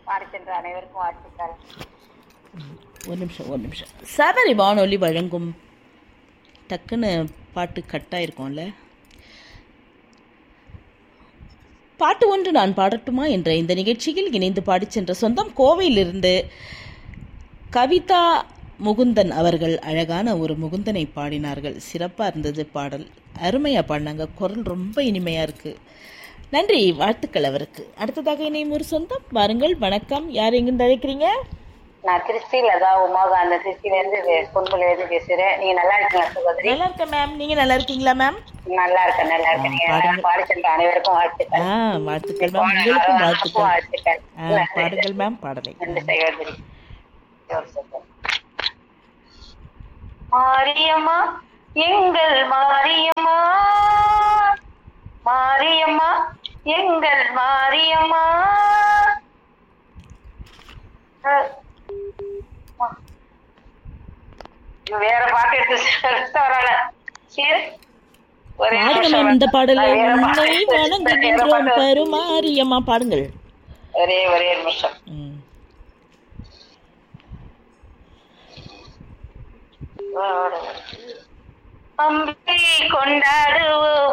பாடி சென்ற அனைவருக்கும் வாழ்த்துக்கள் ஒரு நிமிஷம் ஒரு நிமிஷம் சபரி வானொலி வழங்கும் டக்குன்னு பாட்டு கட்டாயிருக்கும்ல பாட்டு ஒன்று நான் பாடட்டுமா என்ற இந்த நிகழ்ச்சியில் இணைந்து பாடிச் சென்ற சொந்தம் கோவையிலிருந்து கவிதா முகுந்தன் அவர்கள் அழகான ஒரு முகுந்தனை பாடினார்கள் சிறப்பாக இருந்தது பாடல் அருமையாக பாடினாங்க குரல் ரொம்ப இனிமையாக இருக்குது நன்றி வாழ்த்துக்கள் அவருக்கு அடுத்ததாக இணையும் ஒரு சொந்தம் வாருங்கள் வணக்கம் யார் எங்கிருந்து அழைக்கிறீங்க நான் திருச்சியில தான் உமாகாந்த திருச்சியில இருந்து பொன்புல இருந்து பேசுறேன் நீங்க நல்லா இருக்கீங்களா சகோதரி நல்லா இருக்கேன் மேம் நீங்கள் நல்லா இருக்கீங்களா மேம் நல்லா இருக்கேன் நல்லா இருக்கேன் நீங்க நல்லா பாடி சென்ற அனைவருக்கும் வாழ்த்துக்கள் ஆ வாழ்த்துக்கள் மேம் உங்களுக்கும் வாழ்த்துக்கள் வாழ்த்துக்கள் ஆ பாடுங்கள் மேம் பாடலை நன்றி சகோதரி ஒரு second. மாரியம்மா எங்கள் மாரியம்மா மாரியம்மா எங்கள் மாரியம்மா அஹ், இது வேற பாட்டு எடுத்து வரல சரி ஒரே பாடுங்க நிமிஷம் மேம் இந்த பாடலை நான் வேற உன்னை பாட்டு எடுத்து வணங்குகின்றோம் வேற பாட்டு கருமாரியம்மா பாடுங்கள் ஒரே ஒரே நிமிஷம் ம். அம்பி கொண்டாடுவோம்